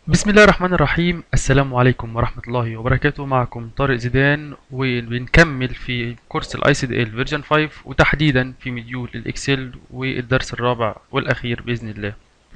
بسم الله الرحمن الرحيم السلام عليكم ورحمة الله وبركاته معكم طارق زيدان وبنكمل في كورس الاي سي دي ال فيرجن 5 وتحديدا في مديول الاكسل والدرس الرابع والاخير باذن الله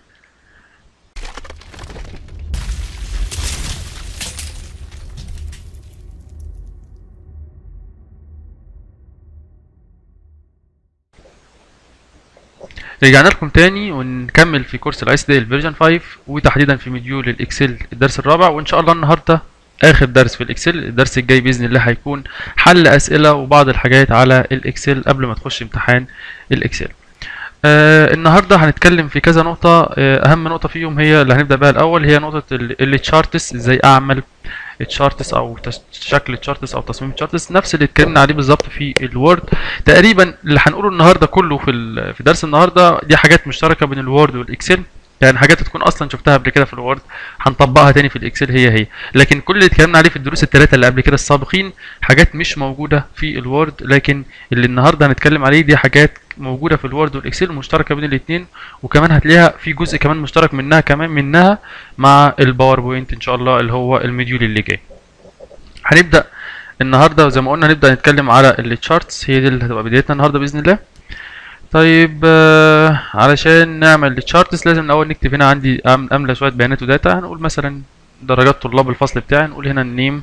رجعنا لكم تاني ونكمل في كورس الاي سي دي ال فيرجن 5 وتحديدا في مديول الاكسل الدرس الرابع وان شاء الله النهارده اخر درس في الاكسل الدرس الجاي باذن الله هيكون حل اسئله وبعض الحاجات على الاكسل قبل ما تخش امتحان الاكسل آه النهارده هنتكلم في كذا نقطه آه اهم نقطه فيهم هي اللي هنبدا بها الاول هي نقطه التشارتس ازاي اعمل التشارتس او تس- شكل التشارتس او تصميم التشارتس نفس اللي اتكلمنا عليه بالظبط في الوورد تقريبا اللي هنقوله النهارده كله في ال- في درس النهارده دي حاجات مشتركه بين الوورد والاكسل يعني حاجات تكون اصلا شفتها قبل كده في الوورد هنطبقها تاني في الاكسل هي هي لكن كل اللي اتكلمنا عليه في الدروس الثلاثه اللي قبل كده السابقين حاجات مش موجوده في الوورد لكن اللي النهارده هنتكلم عليه دي حاجات موجوده في الوورد والاكسل مشتركه بين الاثنين وكمان هتلاقيها في جزء كمان مشترك منها كمان منها مع الباوربوينت ان شاء الله اللي هو المديول اللي جاي هنبدا النهارده زي ما قلنا هنبدا نتكلم على التشارتس هي دي اللي هتبقى بدايتنا النهارده باذن الله طيب آه، علشان نعمل التشارتس لازم الاول نكتب هنا عندي أم- املى شويه بيانات وداتا هنقول مثلا درجات طلاب الفصل بتاعي نقول هنا النيم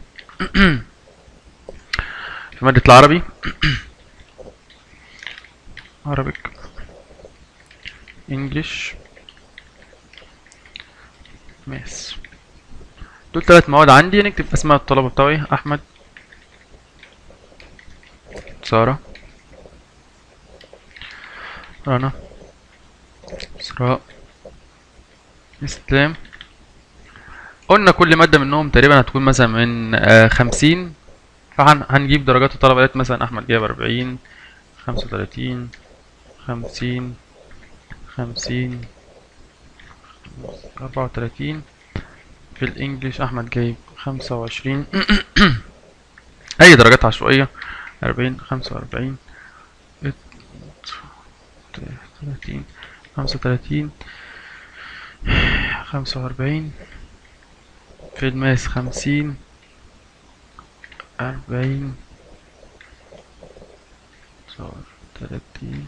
في ماده العربي Arabic English Maths دول ثلاث مواد عندي نكتب اسماء الطلبه بتوعي احمد ساره رنا اسراء اسلام قلنا كل ماده منهم تقريبا هتكون مثلا من آه، خمسين فهنجيب درجات الطلبه ديت مثلا احمد جايب أربعين خمسة وتلاتين خمسين خمسين أربعة وتلاتين في الإنجليش أحمد جايب خمسة وعشرين أي درجات عشوائية أربعين خمسة وأربعين تلاتين خمسة وتلاتين خمسة وأربعين في الماس خمسين أربعين صار تلاتين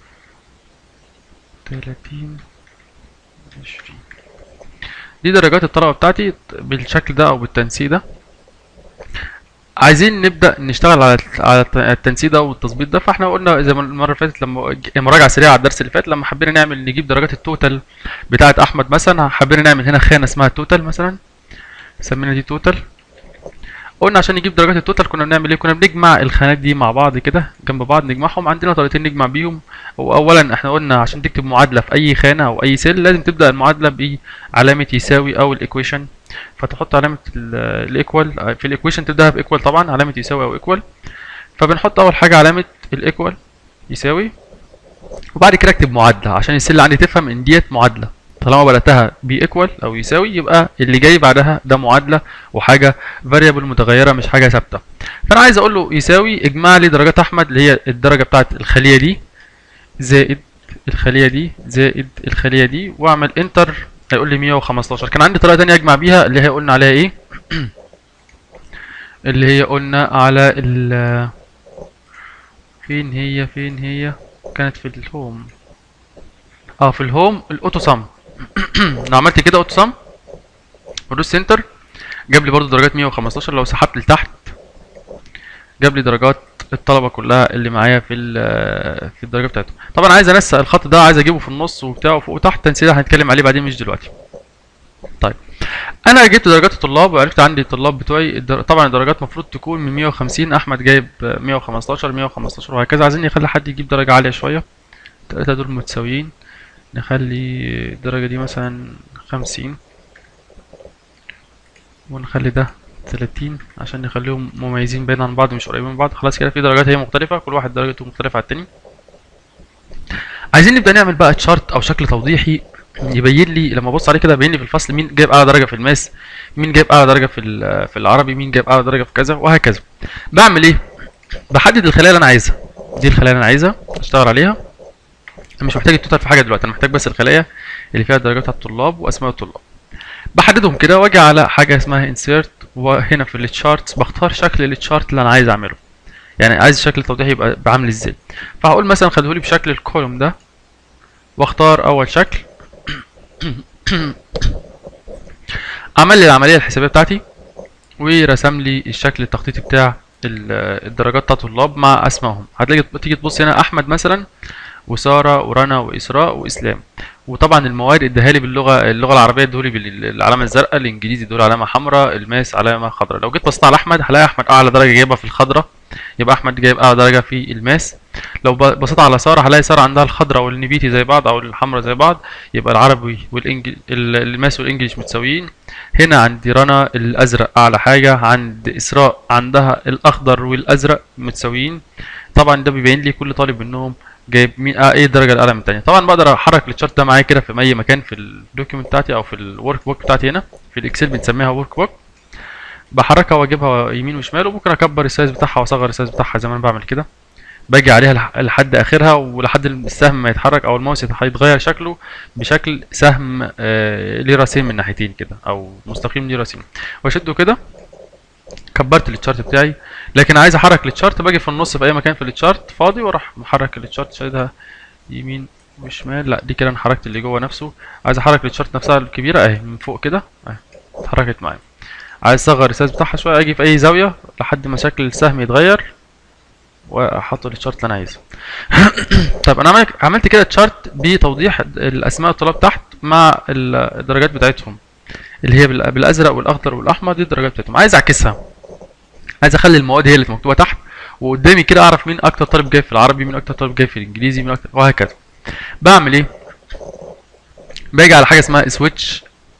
تلاتين عشرين دي درجات الطلبة بتاعتي بالشكل ده أو بالتنسيق ده عايزين نبدأ نشتغل على على التنسيق ده والتظبيط ده فاحنا قلنا زي ما المرة اللي فاتت لما ج- مراجعة سريعة على الدرس اللي فات لما حبينا نعمل نجيب درجات التوتال بتاعة أحمد مثلا حبينا نعمل هنا خانة اسمها توتال مثلا سمينا دي توتال قلنا عشان نجيب درجات التوتال كنا بنعمل ايه كنا بنجمع الخانات دي مع بعض كده جنب بعض نجمعهم عندنا طريقتين نجمع بيهم واولا احنا قلنا عشان تكتب معادله في اي خانه او اي سيل لازم تبدا المعادله بعلامه يساوي او الايكويشن فتحط علامه الايكوال في الايكويشن تبداها بايكوال طبعا علامه يساوي او ايكوال فبنحط اول حاجه علامه الايكوال يساوي وبعد كده اكتب معادله عشان السيل عندي تفهم ان ديت معادله طالما بداتها بايكوال او يساوي يبقى اللي جاي بعدها ده معادله وحاجه فاريبل متغيره مش حاجه ثابته فانا عايز اقول له يساوي اجمع لي درجات احمد اللي هي الدرجه بتاعت الخليه دي زائد الخليه دي زائد الخليه دي واعمل انتر هيقول لي 115 كان عندي طريقه تانية اجمع بيها اللي هي قلنا عليها ايه اللي هي قلنا على ال فين هي فين هي كانت في الهوم اه في الهوم الاوتو سم انا عملت كده اوتو سم ودوس انتر جاب لي برضو درجات 115 لو سحبت لتحت جاب لي درجات الطلبه كلها اللي معايا في ال- في الدرجه بتاعتهم طبعا عايز انسق الخط ده عايز اجيبه في النص وبتاع وفوق وتحت التنسيق ده هنتكلم عليه بعدين مش دلوقتي طيب انا جبت درجات الطلاب وعرفت عندي الطلاب بتوعي الدر... طبعا الدرجات المفروض تكون من 150 احمد جايب 115 115 وهكذا عايزين نخلي حد يجيب درجه عاليه شويه التلاته دول متساويين نخلي الدرجه دي مثلا 50 ونخلي ده 30 عشان نخليهم مميزين بعيد عن بعض مش قريبين من بعض خلاص كده في درجات هي مختلفة كل واحد درجته مختلفة عن التاني عايزين نبدأ نعمل بقى تشارت أو شكل توضيحي يبين لي لما ابص عليه كده يبين لي في الفصل مين جايب اعلى درجه في الماس مين جايب اعلى درجه في ال- في العربي مين جايب اعلى درجه في كذا وهكذا بعمل ايه بحدد الخلايا اللي انا عايزها دي الخلايا اللي انا عايزها اشتغل عليها انا مش محتاج التوتال في حاجه دلوقتي انا محتاج بس الخلايا اللي فيها الدرجات بتاعت الطلاب واسماء الطلاب بحددهم كده واجي على حاجه اسمها انسيرت وهنا في التشارتس بختار شكل التشارت اللي انا عايز اعمله يعني عايز شكل التوضيح يبقى بعمل ازاي فهقول مثلا خليهولي بشكل الكولوم ده واختار اول شكل عمل لي العمليه الحسابيه بتاعتي ورسم لي الشكل التخطيطي بتاع ال- الدرجات بتاع الطلاب مع اسمائهم هتلاقي تيجي تبص هنا احمد مثلا وساره ورنا واسراء واسلام وطبعا المواد اداها لي باللغه اللغه العربيه ادولي بالعلامه الزرقاء الانجليزي ادولي علامه حمراء الماس علامه خضراء لو جيت بصيت على احمد هلاقي احمد اعلى درجه جايبها في الخضراء يبقى احمد جايب اعلى درجه في الماس لو ب- بصيت على ساره هلاقي ساره عندها الخضراء والنبيتي زي بعض او الحمراء زي بعض يبقى العربي والانجليزي الماس والانجليش متساويين هنا عند رنا الازرق اعلى حاجه عند اسراء عندها الاخضر والازرق متساويين طبعا ده بيبين لي كل طالب منهم جايب مين آه ايه الدرجه الاعلى من الثانيه طبعا بقدر احرك الشارت ده معايا كده في اي مكان في الدوكيومنت بتاعتي او في الورك بوك بتاعتي هنا في الاكسل بنسميها ورك بوك بحركها واجيبها يمين وشمال وممكن اكبر السايز بتاعها واصغر السايز بتاعها زي ما انا بعمل كده باجي عليها لح- لحد اخرها ولحد السهم ما يتحرك او الماوس يتح- يتغير شكله بشكل سهم آه ليه راسين من ناحيتين كده او مستقيم ليه راسين واشده كده كبرت التشارت بتاعي لكن عايز احرك التشارت باجي في النص في اي مكان في التشارت فاضي واروح محرك التشارت شايلها يمين وشمال لا دي كده انا حركت اللي جوه نفسه عايز احرك التشارت نفسها الكبيره اهي من فوق كده اهي اتحركت معايا عايز اصغر السايز بتاعها شويه اجي في اي زاويه لحد ما شكل السهم يتغير واحط التشارت اللي انا عايزه طب انا عملت عملت كده تشارت بتوضيح الاسماء الطلاب تحت مع ال- الدرجات بتاعتهم اللي هي بال- بالازرق والاخضر والاحمر دي الدرجات بتاعتهم عايز اعكسها عايز اخلي المواد هي اللي مكتوبه تحت وقدامي كده اعرف مين اكتر طالب جاي في العربي مين اكتر طالب جاي في الانجليزي مين اكتر وهكذا بعمل ايه باجي على حاجه اسمها سويتش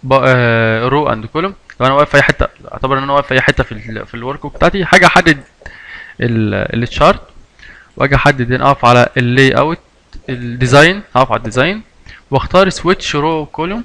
رو اند كولوم لو انا واقف في اي حته اعتبر ان انا واقف في اي حته في ال في الورك بوك بتاعتي حاجه احدد التشارت واجي احدد هنا اقف على اللاي اوت الديزاين هقف على الديزاين واختار سويتش رو كولوم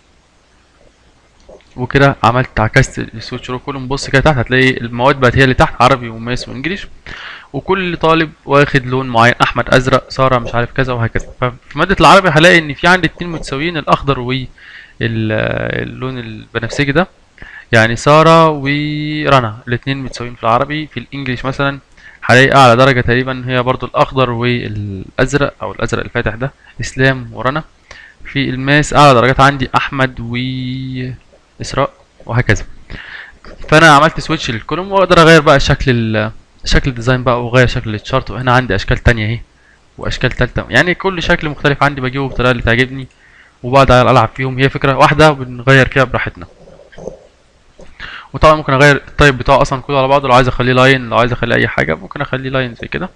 وكده عملت عكست السويتش رو كولوم بص كده تحت هتلاقي المواد بقت هي اللي تحت عربي وماس وانجليش وكل طالب واخد لون معين احمد ازرق ساره مش عارف كذا وهكذا ففي ماده العربي هلاقي ان في عندي اتنين متساويين الاخضر واللون البنفسجي ده يعني ساره ورنا الاتنين متساويين في العربي في الانجليش مثلا هلاقي اعلى درجه تقريبا هي برضو الاخضر والازرق او الازرق الفاتح ده اسلام ورنا في الماس اعلى درجات عندي احمد واسراء وهكذا فانا عملت سويتش للكولوم واقدر اغير بقى شكل ال شكل الديزاين بقى واغير شكل التشارت وهنا عندي اشكال تانية اهي واشكال تالتة يعني كل شكل مختلف عندي بجيبه بالطريقه اللي تعجبني وبقعد العب فيهم هي فكره واحده بنغير فيها براحتنا وطبعا ممكن اغير التايب بتاعه اصلا كله على بعضه لو عايز اخليه لاين لو عايز اخليه اي حاجه ممكن اخليه لاين زي كده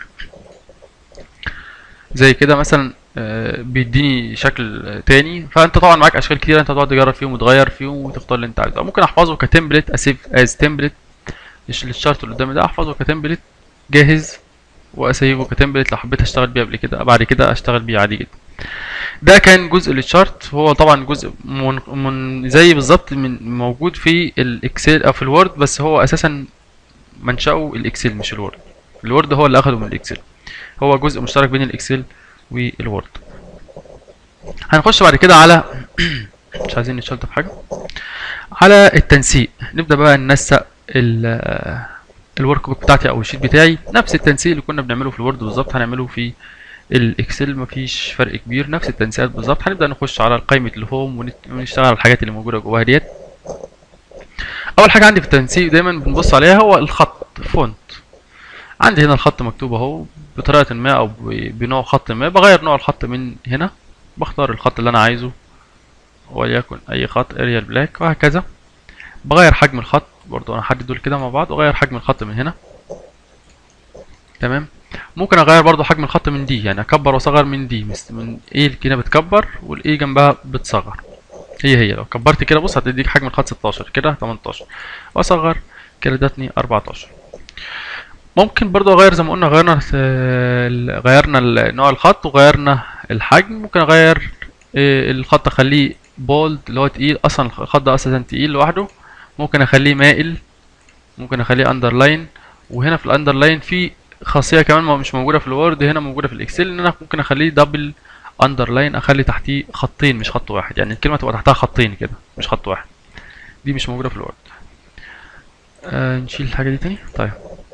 زي كده مثلا آه، بيديني شكل آه، تاني فانت طبعا معاك اشكال كتير انت تقعد تجرب فيهم وتغير فيهم وتختار اللي انت عايزه أو ممكن احفظه كتمبلت اسيف از تمبلت الشارت اللي قدامي ده احفظه كتمبلت جاهز واسيبه كتمبلت لو حبيت اشتغل بيه قبل كده بعد كده اشتغل بيه عادي جدا ده كان جزء للشارت هو طبعا جزء من, من زي بالظبط من موجود في الاكسل او في الوورد بس هو اساسا منشأه الاكسل مش الوورد الوورد هو اللي اخده من الاكسل هو جزء مشترك بين الاكسل والوورد هنخش بعد كده على مش عايزين نتشلت في حاجه على التنسيق نبدا بقى ننسق ال الورك بوك بتاعتي او الشيت بتاعي نفس التنسيق اللي كنا بنعمله في الوورد بالظبط هنعمله في الاكسل مفيش فرق كبير نفس التنسيقات بالظبط هنبدا نخش على قائمه الهوم ونت- ونشتغل على الحاجات اللي موجوده جواها ديت اول حاجه عندي في التنسيق دايما بنبص عليها هو الخط فونت عندي هنا الخط مكتوب اهو بطريقه ما او ب- بنوع خط ما بغير نوع الخط من هنا بختار الخط اللي انا عايزه وليكن اي خط اريال بلاك وهكذا بغير حجم الخط برضو انا احدد دول كده مع بعض واغير حجم الخط من هنا تمام ممكن اغير برضو حجم الخط من دي يعني اكبر واصغر من دي مس- من ايه كده بتكبر والايه جنبها بتصغر هي هي لو كبرت كده بص هتديك حجم الخط 16 كده 18 واصغر كده ادتني 14 ممكن برضو اغير زي ما قلنا غيرنا ال- غيرنا ال- نوع الخط وغيرنا الحجم ممكن اغير إيه، الخط اخليه بولد اللي هو تقيل اصلا الخط ده اساسا تقيل لوحده ممكن اخليه مائل ممكن اخليه اندرلاين وهنا في الاندرلاين في خاصيه كمان ما- مش موجوده في الوورد هنا موجوده في الاكسل ان انا ممكن اخليه دبل اندرلاين اخلي تحتيه خطين مش خط واحد يعني الكلمه تبقى تحتها خطين كده مش خط واحد دي مش موجوده في الوورد آه نشيل الحاجه دي تاني طيب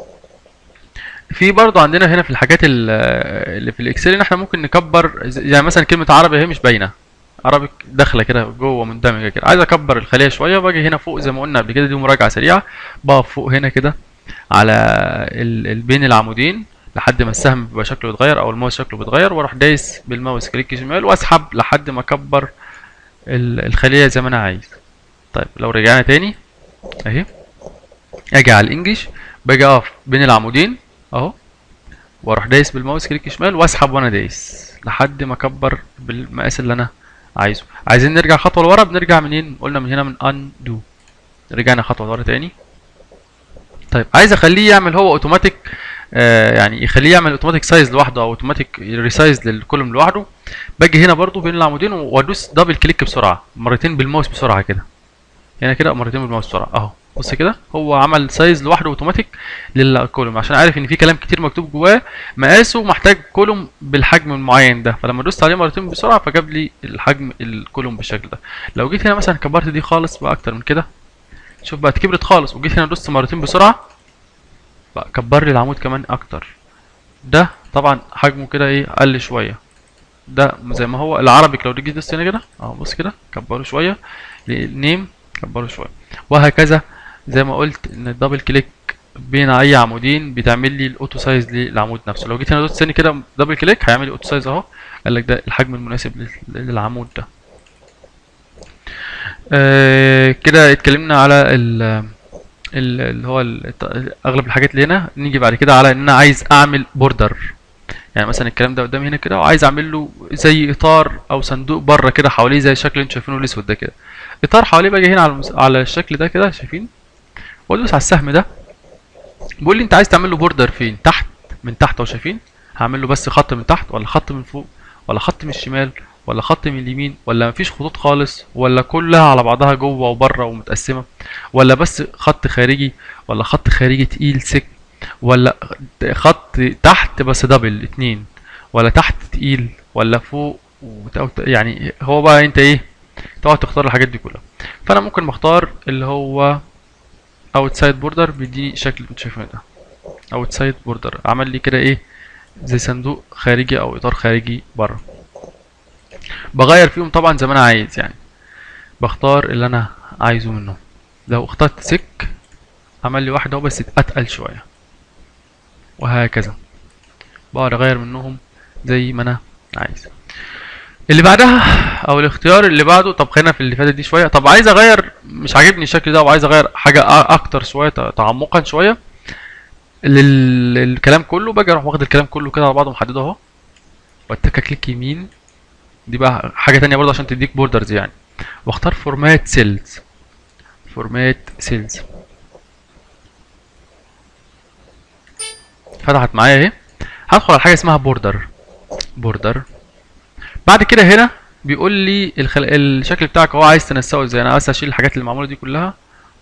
في برضه عندنا هنا في الحاجات ال- اللي في الاكسل ان احنا ممكن نكبر ز- يعني مثلا كلمه عربي اهي مش باينه عربي داخله كده جوه مندمجه كده عايز اكبر الخليه شويه باجي هنا فوق زي ما قلنا قبل كده دي مراجعه سريعه بقف فوق هنا كده على ال... ال- بين العمودين لحد ما السهم بيبقى شكله يتغير او الماوس شكله بيتغير واروح دايس بالماوس كليك شمال واسحب لحد ما اكبر ال- الخليه زي ما انا عايز طيب لو رجعنا تاني اهي اجي على الانجليش باجي اقف بين العمودين اهو واروح دايس بالماوس كليك شمال واسحب وانا دايس لحد ما اكبر بالمقاس اللي انا عايزه عايزين نرجع خطوه لورا بنرجع منين قلنا من هنا من undo رجعنا خطوه لورا تاني طيب عايز اخليه يعمل هو اوتوماتيك آه يعني يخليه يعمل اوتوماتيك سايز لوحده او اوتوماتيك ريسايز للكولوم لوحده باجي هنا برضو بين العمودين وادوس دبل كليك بسرعه مرتين بالماوس بسرعه كده هنا كده مرتين بالماوس بسرعه اهو بص كده هو عمل سايز لوحده اوتوماتيك للكولوم عشان عارف ان في كلام كتير مكتوب جواه مقاسه محتاج كولوم بالحجم المعين ده فلما دوست عليه مرتين بسرعه فجاب لي الحجم الكولوم بالشكل ده لو جيت هنا مثلا كبرت دي خالص بقى اكتر من كده شوف بقت كبرت خالص وجيت هنا دوست مرتين بسرعه بقى كبر لي العمود كمان اكتر ده طبعا حجمه كده ايه قل شويه ده زي ما هو العربي لو جيت دوست هنا كده اهو بص كده كبره شويه النيم كبره شويه وهكذا زي ما قلت ان الدبل كليك بين اي عمودين بتعمل لي الاوتو سايز للعمود نفسه لو جيت هنا دوست ثاني كده دبل كليك هيعمل لي اوتو سايز اهو قال لك ده الحجم المناسب لل- للعمود ده آه كده اتكلمنا على ال ال- اللي هو ال- اغلب الحاجات اللي هنا نيجي بعد كده على ان انا عايز اعمل بوردر يعني مثلا الكلام ده قدامي هنا كده وعايز اعمل له زي اطار او صندوق بره كده حواليه زي الشكل اللي انتوا شايفينه الاسود ده كده اطار حواليه باجي هنا على المس... على الشكل ده كده شايفين وادوس على السهم ده بيقول لي انت عايز تعمل له بوردر فين تحت من تحت اهو شايفين هعمل له بس خط من تحت ولا خط من فوق ولا خط من الشمال ولا خط من اليمين ولا مفيش خطوط خالص ولا كلها على بعضها جوه وبره ومتقسمه ولا بس خط خارجي ولا خط خارجي تقيل سك ولا خط تحت بس دبل اتنين ولا تحت تقيل ولا فوق وت- يعني هو بقى انت ايه تقعد تختار الحاجات دي كلها فانا ممكن بختار اللي هو اوتسايد بوردر بيديني الشكل اللي انتوا شايفينه ده اوتسايد بوردر عمل لي كده ايه زي صندوق خارجي او اطار خارجي بره بغير فيهم طبعا زي ما انا عايز يعني بختار اللي انا عايزه منه لو اخترت سك عمل لي واحد اهو بس اتقل شويه وهكذا بقعد اغير منهم زي ما انا عايز اللي بعدها او الاختيار اللي بعده طب خلينا في اللي فاتت دي شويه طب عايز اغير مش عاجبني الشكل ده وعايز اغير حاجه أ- اكتر شويه ت- تعمقا شويه لل- للكلام كله باجي اروح واخد الكلام كله كده على بعضه محدده اهو واتك كليك يمين دي بقى حاجه تانية برضه عشان تديك بوردرز يعني واختار فورمات سيلز فورمات سيلز فتحت معايا اهي هدخل على حاجه اسمها بوردر بوردر بعد كده هنا بيقول لي الخل... الشكل بتاعك هو عايز تنسقه ازاي انا بس اشيل الحاجات اللي معموله دي كلها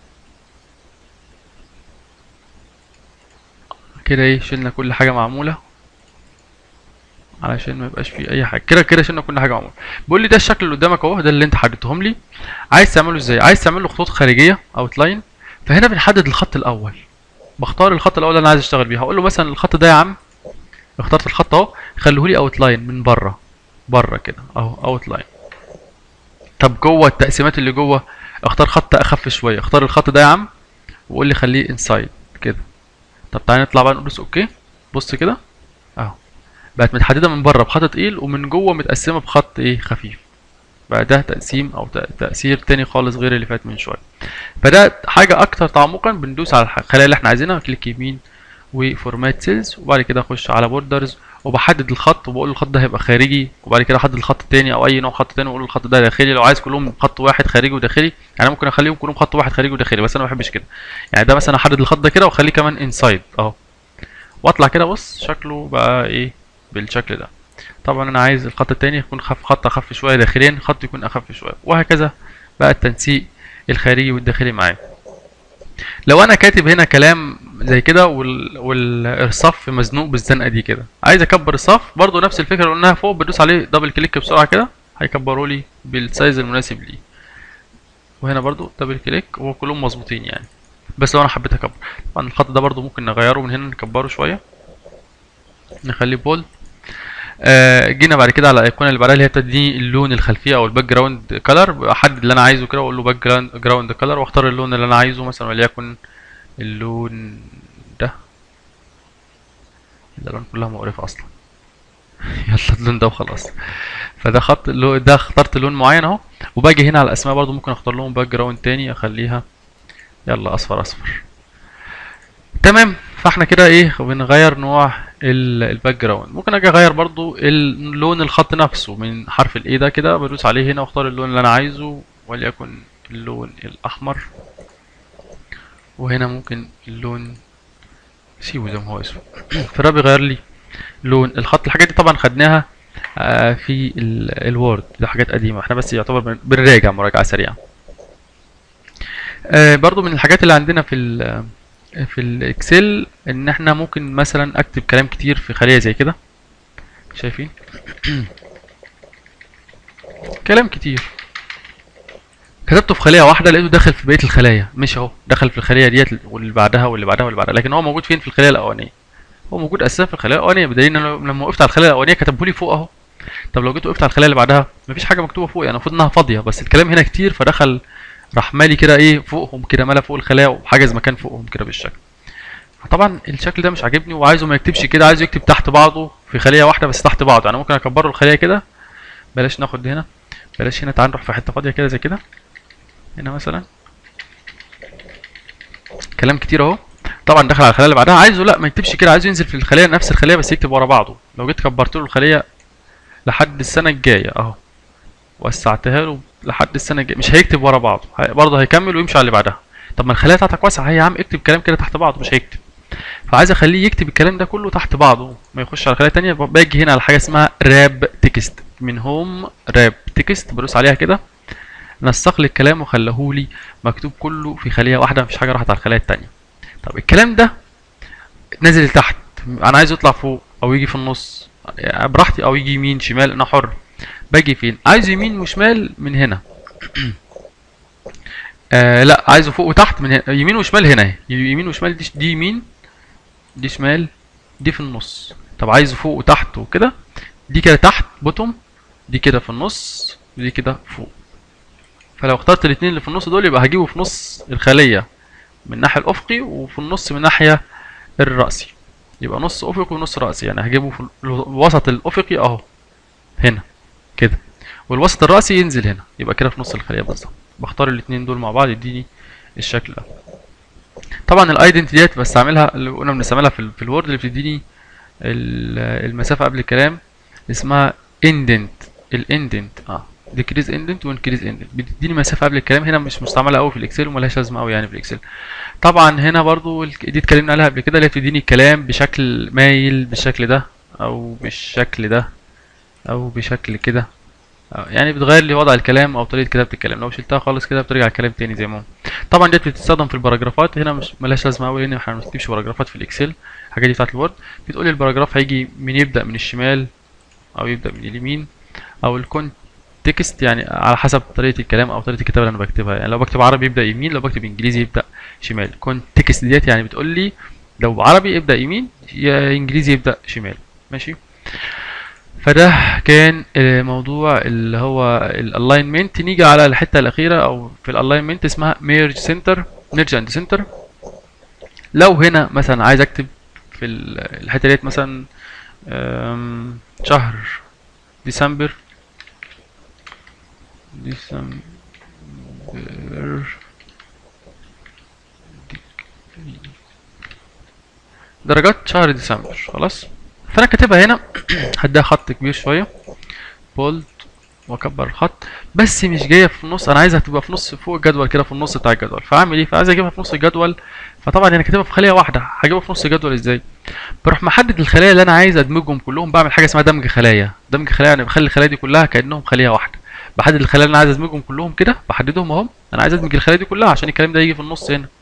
كده ايه شلنا كل حاجه معموله علشان ما يبقاش فيه اي حاجه كده كده شلنا كل حاجه معموله بيقول لي ده الشكل اللي قدامك اهو ده اللي انت حددتهم لي عايز تعمله ازاي عايز تعمل له خطوط خارجيه اوت لاين فهنا بنحدد الخط الاول بختار الخط الاول اللي انا عايز اشتغل بيه هقول له مثلا الخط ده يا عم اخترت الخط اهو خليه لي اوت لاين من بره بره كده اهو اوت لاين طب جوه التقسيمات اللي جوه اختار خط اخف شويه اختار الخط ده يا عم وقول لي خليه انسايد كده طب تعالى نطلع بقى ندوس اوكي بص كده اهو بقت متحدده من بره بخط تقيل ومن جوه متقسمه بخط ايه خفيف بقى ده تقسيم او تأ- تأثير تاني خالص غير اللي فات من شويه فده حاجه اكتر تعمقا بندوس على الح- الخلايا اللي احنا عايزينها كليك يمين وفورمات سيلز وبعد كده اخش على بوردرز وبحدد الخط وبقول الخط ده هيبقى خارجي وبعد كده احدد الخط التاني او اي نوع خط تاني واقول الخط ده داخلي لو عايز كلهم خط واحد خارجي وداخلي يعني ممكن اخليهم كلهم خط واحد خارجي وداخلي بس انا ما بحبش كده يعني ده مثلا احدد الخط ده كده واخليه كمان انسايد اهو واطلع كده بص شكله بقى ايه بالشكل ده طبعا انا عايز الخط التاني يكون خف خط اخف شويه داخليا خط يكون اخف شويه وهكذا بقى التنسيق الخارجي والداخلي معايا لو انا كاتب هنا كلام زي كده وال... والصف مزنوق بالزنقه دي كده عايز اكبر الصف برضو نفس الفكره اللي قلناها فوق بدوس عليه دبل كليك بسرعه كده هيكبروا لي بالسايز المناسب ليه وهنا برضو دبل كليك وهو كلهم مظبوطين يعني بس لو انا حبيت اكبر طبعا الخط ده برضو ممكن نغيره من هنا نكبره شويه نخليه بولد آه جينا بعد كده على الايقونه اللي بعدها اللي هي بتديني اللون الخلفيه او الباك جراوند كلر احدد اللي انا عايزه كده واقول له باك جراوند كلر واختار اللون اللي انا عايزه مثلا وليكن اللون ده الالوان كلها مقرفه اصلا يلا اللون ده وخلاص فده خط اللي ده اخترت لون معين اهو وباجي هنا على الاسماء برضو ممكن اختار لهم باك جراوند تاني اخليها يلا اصفر اصفر تمام فاحنا كده ايه بنغير نوع الباك جراوند ممكن اجي اغير برضو اللون الخط نفسه من حرف الاي ده كده بدوس عليه هنا واختار اللون اللي انا عايزه وليكن اللون الاحمر وهنا ممكن اللون سيبه زي ما هو اسمه فده بيغير لي لون الخط الحاجات دي طبعا خدناها آه في الوورد ده حاجات قديمه احنا بس يعتبر بنراجع مراجعه سريعه آه برضو من الحاجات اللي عندنا في ال في الاكسل ان احنا ممكن مثلا اكتب كلام كتير في خليه زي كده شايفين كلام كتير كتبته في خليه واحده لقيته داخل في بقيه الخلايا مش اهو دخل في الخليه ديت واللي بعدها واللي بعدها واللي بعدها لكن هو موجود فين في الخليه الاولانيه هو موجود اساسا في الخليه الاولانيه بدليل ان انا لما وقفت على الخليه الاولانيه كتبه لي فوق اهو طب لو جيت وقفت على الخليه اللي بعدها مفيش حاجه مكتوبه فوق يعني المفروض انها فاضيه بس الكلام هنا كتير فدخل راح مالي كده ايه فوقهم كده ملا فوق الخلايا وحجز مكان فوقهم كده بالشكل طبعا الشكل ده مش عاجبني وعايزه ما يكتبش كده عايزه يكتب تحت بعضه في خليه واحده بس تحت بعضه يعني ممكن اكبره الخليه كده بلاش ناخد هنا بلاش هنا تعال نروح في حته فاضيه كده زي كده هنا مثلا كلام كتير اهو طبعا دخل على الخليه اللي بعدها عايزه لا ما يكتبش كده عايزه ينزل في الخليه نفس الخليه بس يكتب ورا بعضه لو جيت كبرت له الخليه لحد السنه الجايه اهو وسعتها له لحد السنه الجايه مش هيكتب ورا بعضه برضه هيكمل ويمشي على اللي بعدها طب ما الخليه بتاعتك واسعه هي يا عم اكتب كلام كده تحت بعضه مش هيكتب فعايز اخليه يكتب الكلام ده كله تحت بعضه ما يخش على خليه تانية باجي هنا على حاجه اسمها راب تكست من هوم راب تكست بدوس عليها كده نسق لي الكلام وخلاه لي مكتوب كله في خليه واحده مفيش حاجه راحت على الخليه التانية طب الكلام ده نازل لتحت انا عايزه يطلع فوق او يجي في النص يعني براحتي او يجي يمين شمال انا حر باجي فين عايزه يمين وشمال من هنا آه لا عايزه فوق وتحت من هنا يمين وشمال هنا يمين وشمال دي, دي يمين دي شمال دي في النص طب عايزه فوق وتحت وكده دي كده تحت بوتوم دي كده في النص ودي كده فوق فلو اخترت الاثنين اللي في النص دول يبقى هجيبه في نص الخلية من الناحية الأفقي وفي النص من الناحية الرأسي يبقى نص أفقي ونص رأسي يعني هجيبه في الوسط الأفقي أهو هنا كده والوسط الرأسي ينزل هنا يبقى كده في نص الخلية بالظبط بختار الاثنين دول مع بعض يديني الشكل ده طبعا الايدنتي ديت بستعملها اللي قلنا بنستعملها في, في الوورد اللي بتديني المسافه قبل الكلام اسمها اندنت الاندنت اه ديكريز اندنت وانكريز اندنت بتديني مسافه قبل الكلام هنا مش مستعمله قوي في الاكسل وملهاش لازمه قوي يعني في الاكسل طبعا هنا برضو دي اتكلمنا عليها قبل كده اللي بتديني الكلام بشكل مايل بالشكل ده او بالشكل ده او بشكل كده يعني بتغير لي وضع الكلام او طريقه كتابه الكلام لو شلتها خالص كده بترجع الكلام تاني زي ما هو طبعا ديت بتستخدم في الباراجرافات هنا مش ملهاش لازمه قوي لان احنا ما بنكتبش باراجرافات في الاكسل الحاجات دي بتاعت الوورد بتقول لي الباراجراف هيجي من يبدا من الشمال او يبدا من اليمين او الكون تكست يعني على حسب طريقه الكلام او طريقه الكتابه اللي انا بكتبها يعني لو بكتب عربي يبدا يمين لو بكتب انجليزي يبدا شمال كون تكست ديت يعني بتقول لي لو عربي يبدا يمين يا انجليزي يبدا شمال ماشي فده كان موضوع اللي هو الالاينمنت نيجي على الحته الاخيره او في الالاينمنت اسمها ميرج سنتر ميرج اند سنتر لو هنا مثلا عايز اكتب في الحته ديت مثلا شهر ديسمبر ديسمبر درجات شهر ديسمبر خلاص فانا كاتبها هنا هديها خط كبير شويه بولد واكبر الخط بس مش جايه في النص انا عايزها تبقى في نص فوق الجدول كده في النص بتاع الجدول فاعمل ايه فعايز اجيبها في نص الجدول فطبعا انا كاتبها في خليه واحده هجيبها في نص الجدول ازاي بروح محدد الخلايا اللي انا عايز ادمجهم كلهم بعمل حاجه اسمها دمج خلايا دمج خلايا يعني بخلي الخلايا دي كلها كانهم خليه واحده بحدد الخلايا اللي انا عايز ادمجهم كلهم كده بحددهم اهم انا عايز ادمج الخلايا دي كلها عشان الكلام ده يجي في النص هنا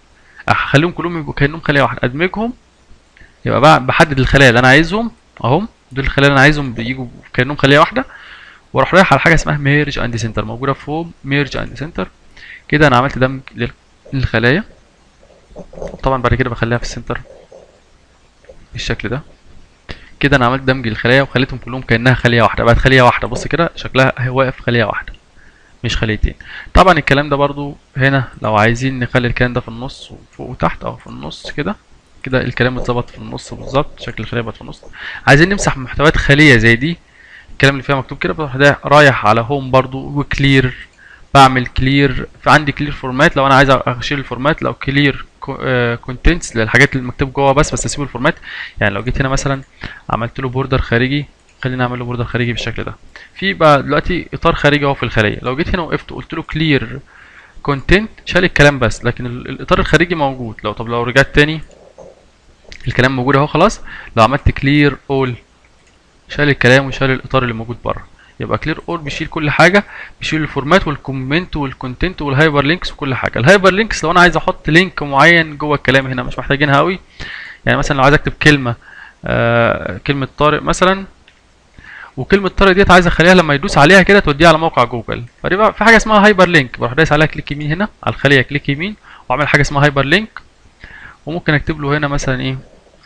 اخليهم كلهم يبقوا كانهم خليه واحده ادمجهم يبقى بقى بحدد الخلايا اللي انا عايزهم اهم دول الخلايا اللي انا عايزهم بيجوا كانهم خليه واحده واروح رايح على حاجه اسمها ميرج اند سنتر موجوده فوق ميرج اند سنتر كده انا عملت دمج لل- للخلايا طبعا بعد كده بخليها في السنتر بالشكل ده كده انا عملت دمج للخلايا وخليتهم كلهم كانها خليه واحده بقت خليه واحده بص كده شكلها هي واقف خليه واحده مش خليتين طبعا الكلام ده برضو هنا لو عايزين نخلي الكلام ده في النص فوق وتحت او في النص كده كده الكلام اتظبط في النص بالظبط شكل الخليه بقت في النص عايزين نمسح محتويات خليه زي دي الكلام اللي فيها مكتوب كده بروح ده رايح على هوم برضو وكلير بعمل كلير فعندي كلير فورمات لو انا عايز اشيل الفورمات لو كلير كونتنتس للحاجات اللي مكتوب جوه بس بس اسيب الفورمات يعني لو جيت هنا مثلا عملت له بوردر خارجي خلينا نعمل له بوردر خارجي بالشكل ده في بقى دلوقتي اطار خارجي اهو في الخليه لو جيت هنا وقفت وقلت له كلير كونتنت شال الكلام بس لكن ال- الاطار الخارجي موجود لو طب لو رجعت تاني الكلام موجود اهو خلاص لو عملت كلير اول شال الكلام وشال الاطار اللي موجود بره يبقى كلير اول بيشيل كل حاجه بيشيل الفورمات والكومنت والكونتنت والهايبر لينكس وكل حاجه الهايبر لينكس لو انا عايز احط لينك معين جوه الكلام هنا مش محتاجينها قوي يعني مثلا لو عايز اكتب كلمه آه كلمه طارق مثلا وكلمه طارق ديت عايز اخليها لما يدوس عليها كده توديها على موقع جوجل فدي بقى في حاجه اسمها هايبر لينك بروح دايس عليها كليك يمين هنا على الخليه كليك يمين واعمل حاجه اسمها هايبر لينك وممكن اكتب له هنا مثلا ايه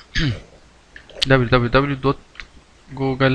www.google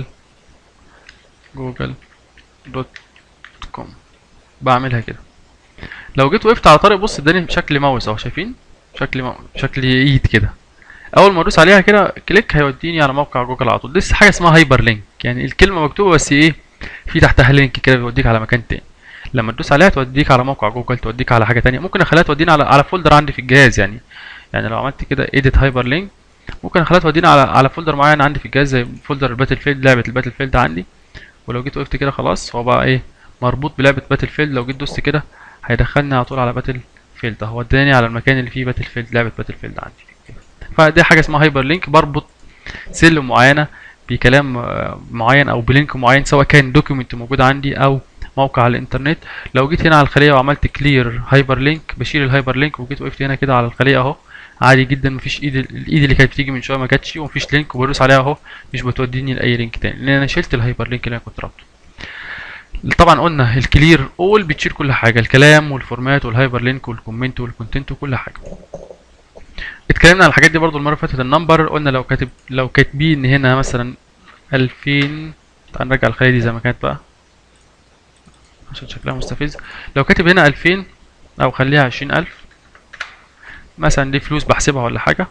google.com بعملها كده لو جيت وقفت على طارق بص اداني شكل ماوس اهو شايفين شكل ماوس شكل ايد كده اول ما ادوس عليها كده كليك هيوديني على موقع جوجل على طول دي حاجه اسمها هايبر لينك يعني الكلمه مكتوبه بس ايه في تحتها لينك كده بيوديك على مكان تاني لما تدوس عليها توديك على موقع جوجل توديك على حاجه تانية ممكن اخليها تودينا على على فولدر عندي في الجهاز يعني يعني لو عملت كده edit هايبر لينك ممكن اخليها تودينا على على فولدر معين عندي في الجهاز زي فولدر الباتل فيلد لعبه الباتل فيلد عندي ولو جيت وقفت كده خلاص هو بقى ايه مربوط بلعبه باتل فيلد لو جيت دوست كده هيدخلني على طول على باتل فيلد اهو وداني على المكان اللي فيه باتل فيلد لعبه باتل فيلد عندي فدي حاجه اسمها هايبر لينك بربط سلم معينه بكلام آه، معين او بلينك معين سواء كان دوكيمنت موجود عندي او موقع على الانترنت لو جيت هنا على الخليه وعملت كلير هايبر لينك بشيل الهايبر لينك وجيت وقفت هنا كده على الخليه اهو عادي جدا مفيش ايد الايد اللي كانت بتيجي من شويه ما جاتش ومفيش لينك وبدوس عليها اهو مش بتوديني لاي لينك تاني لان انا شلت الهايبر لينك اللي انا كنت رابطه طبعا قلنا الكلير اول بتشيل كل حاجه الكلام والفورمات والهايبر لينك والكومنت والكونتنت وكل حاجه اتكلمنا على الحاجات دي برضو المره اللي فاتت النمبر قلنا لو كاتب لو كاتبين هنا مثلا 2000 تعال نرجع الخليه دي زي ما كانت بقى عشان شكلها مستفز لو كاتب هنا 2000 او خليها 20000 مثلا دي فلوس بحسبها ولا حاجه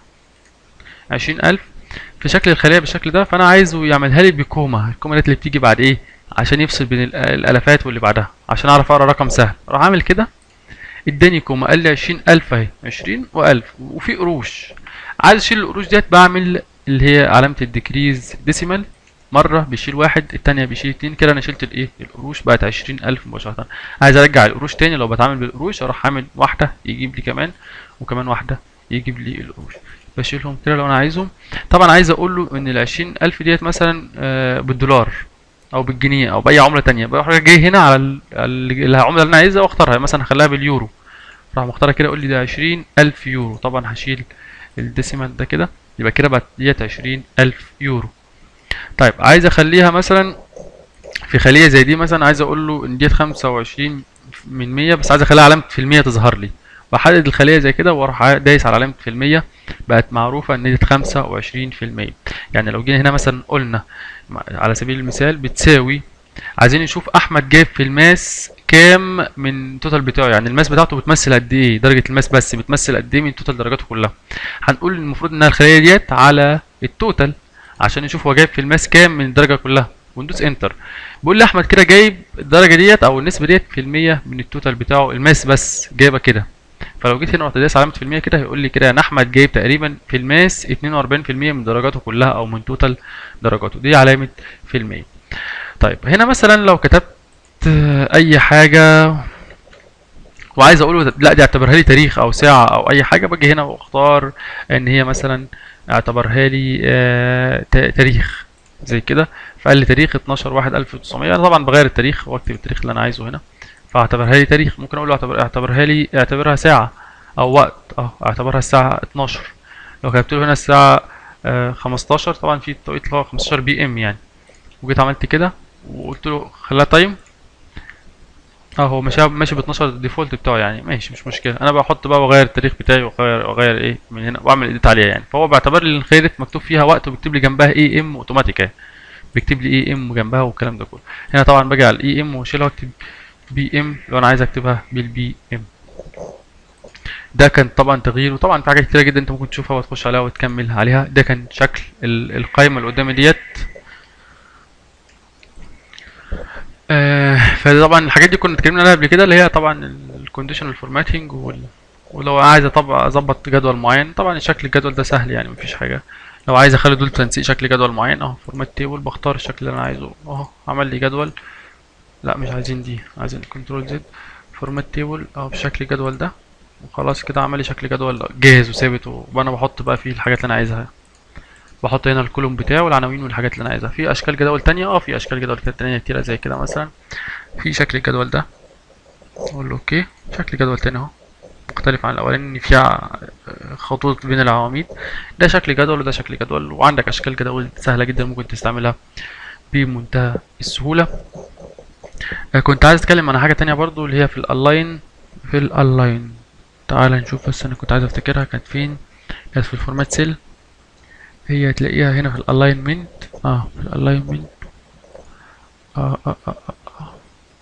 20000 في شكل الخليه بالشكل ده فانا عايزه يعملها لي بكومه الكومه ديت اللي بتيجي بعد ايه عشان يفصل بين ال- الالافات واللي بعدها عشان اعرف اقرا رقم سهل راح عامل كده اداني كومه قال لي 20000 اهي 20 و1000 وفي قروش عايز اشيل القروش ديت بعمل اللي هي علامه الديكريز ديسيمال مره بيشيل واحد التانية بيشيل اتنين كده انا شلت الايه القروش بقت 20000 مباشره عايز ارجع القروش تاني لو بتعامل بالقروش اروح عامل واحده يجيب لي كمان وكمان واحده يجيب لي القروش بشيلهم كده لو انا عايزهم طبعا عايز اقول له ان ال 20000 ديت مثلا آه، بالدولار او بالجنيه او باي عمله تانية بروح جاي هنا على ال- ال- العمله اللي انا عايزها واختارها مثلا هخليها باليورو راح مختارها كده يقول لي ده 20000 يورو طبعا هشيل الديسيمال ده كده يبقى كده بقت ديت 20000 يورو طيب عايز اخليها مثلا في خليه زي دي مثلا عايز اقول له ان ديت 25 من 100 بس عايز اخليها علامه في المية تظهر لي بحدد الخليه زي كده واروح دايس على علامه في المية بقت معروفه ان ديت 25% يعني لو جينا هنا مثلا قلنا على سبيل المثال بتساوي عايزين نشوف احمد جايب في الماس كام من التوتال بتاعه يعني الماس بتاعته بتمثل قد ايه درجه الماس بس بتمثل قد ايه من توتال درجاته كلها هنقول المفروض انها الخليه ديت على التوتال عشان نشوف هو جايب في الماس كام من الدرجه كلها وندوس انتر بيقول لي احمد كده جايب الدرجه ديت او النسبه ديت في المية من التوتال بتاعه الماس بس جايبه كده فلو جيت هنا رحت دايس علامه في المية كده هيقول لي كده ان احمد جايب تقريبا في الماس 42% من درجاته كلها او من توتال درجاته دي علامه في المية طيب هنا مثلا لو كتبت آه، اي حاجه وعايز اقوله لا دي اعتبرها لي تاريخ او ساعه او اي حاجه باجي هنا واختار ان هي مثلا اعتبرها لي آه، تا- تاريخ زي كده فقال لي تاريخ 12 1 1900 انا طبعا بغير التاريخ واكتب التاريخ اللي انا عايزه هنا فاعتبرها لي تاريخ ممكن اقول له اعتبر اعتبرها لي اعتبرها ساعه او وقت اه اعتبرها الساعه 12 لو كتبت له هنا الساعه آه 15 طبعا في التوقيت اللي هو 15 بي ام يعني وجيت عملت كده وقلت له خليها تايم اه هو ماشي ماشي ب 12 الديفولت بتاعه يعني ماشي مش مشكله انا بحط بقى واغير التاريخ بتاعي واغير واغير ايه من هنا واعمل اديت عليها يعني فهو بيعتبر لي الخيرت مكتوب فيها وقت وبيكتب لي جنبها اي ام اوتوماتيك يعني بيكتب لي اي ام جنبها والكلام ده كله هنا طبعا باجي على الاي ام واشيلها واكتب بي ام لو انا عايز اكتبها بالبي ام ده كان طبعا تغيير وطبعا في حاجات كتيره جدا انت ممكن تشوفها وتخش عليها وتكمل عليها ده كان شكل ال- القائمه اللي قدامي ديت آه فطبعا الحاجات دي كنا اتكلمنا عليها قبل كده اللي هي طبعا الكونديشنال فورماتنج ولو عايز اطبق اظبط جدول معين طبعا شكل الجدول ده سهل يعني مفيش حاجه لو عايز اخلي دول تنسيق شكل جدول معين اهو فورمات تيبل بختار الشكل اللي انا عايزه اهو عمل لي جدول لا مش عايزين دي عايزين كنترول زد فورمات تيبل اهو بشكل الجدول ده وخلاص كده عمل لي شكل جدول جاهز وثابت وانا بحط بقى فيه الحاجات اللي انا عايزها بحط هنا الكولوم بتاعه والعناوين والحاجات اللي انا عايزها في اشكال جدول تانية اه في اشكال جدول كده تانية كتيرة زي كده مثلا في شكل الجدول ده اقول له اوكي شكل جدول تاني اهو مختلف عن الاولاني ان فيها خطوط بين العواميد ده شكل جدول وده شكل جدول وعندك اشكال جدول سهله جدا ممكن تستعملها بمنتهى السهوله آه، كنت عايز اتكلم عن حاجه تانية برضو اللي هي في الالاين في الالاين تعال نشوف بس انا كنت عايز افتكرها كانت فين كانت في الفورمات سيل هي هتلاقيها هنا في الالاينمنت اه في الالاينمنت آه آه آه آه. آه.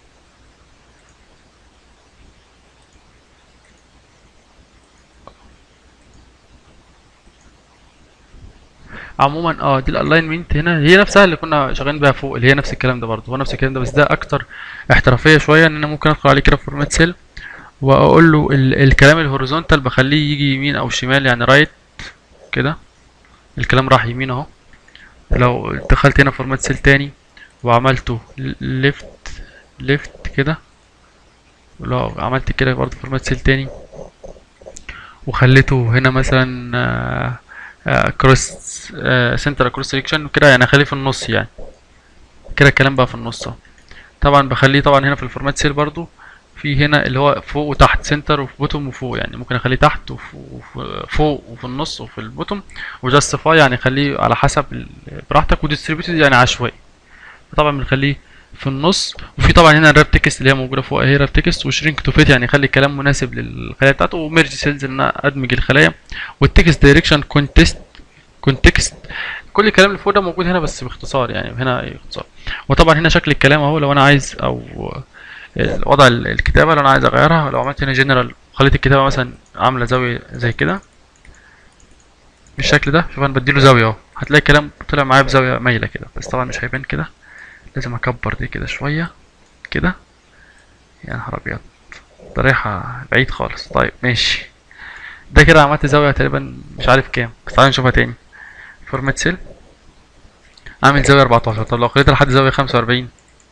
عموما اه دي الالاينمنت هنا هي نفسها اللي كنا شغالين بيها فوق اللي هي نفس الكلام ده برضه هو نفس الكلام ده بس ده اكتر احترافيه شويه ان انا ممكن ادخل عليه كده في فورمات سيل واقول له ال الكلام الهوريزونتال بخليه يجي يمين او شمال يعني رايت كده الكلام راح يمين اهو لو دخلت هنا فورمات سيل تاني وعملته ليفت ليفت كده ولو عملت كده برضه فورمات سيل تاني وخليته هنا مثلا آه كروس سنتر كروس سيلكشن كده يعني اخليه في النص يعني كده الكلام بقى في النص اهو طبعا بخليه طبعا هنا في الفورمات سيل برضو في هنا اللي هو فوق وتحت سنتر وفي بوتوم وفوق يعني ممكن اخليه تحت وف- وف- فوق وفي النص وفي البوتوم وجاستيفاي يعني خليه على حسب ال- براحتك وديستريبيوتد يعني عشوائي طبعا بنخليه في النص وفي طبعا هنا الراب تكست اللي هي موجوده فوق اهي راب تكست وشرينك تو فيت يعني يخلي الكلام مناسب للخلايا بتاعته وميرج سيلز ان انا ادمج الخلايا والتكست دايركشن كونتست كونتكست كل الكلام اللي فوق ده موجود هنا بس باختصار يعني هنا اختصار وطبعا هنا شكل الكلام اهو لو انا عايز او وضع ال- الكتابه لو انا عايز اغيرها لو عملت هنا جنرال خليت الكتابه مثلا عامله زاويه زي كده بالشكل ده شوف انا بديله زاويه اهو هتلاقي الكلام طلع معايا بزاويه مايله كده بس طبعا مش هيبان كده لازم اكبر دي كده شويه كده يا نهار ابيض ده رايحه بعيد خالص طيب ماشي ده كده عملت زاويه تقريبا مش عارف كام بس تعالى نشوفها تاني فورمات سيل عامل زاويه 14 طب لو خليتها لحد زاويه 45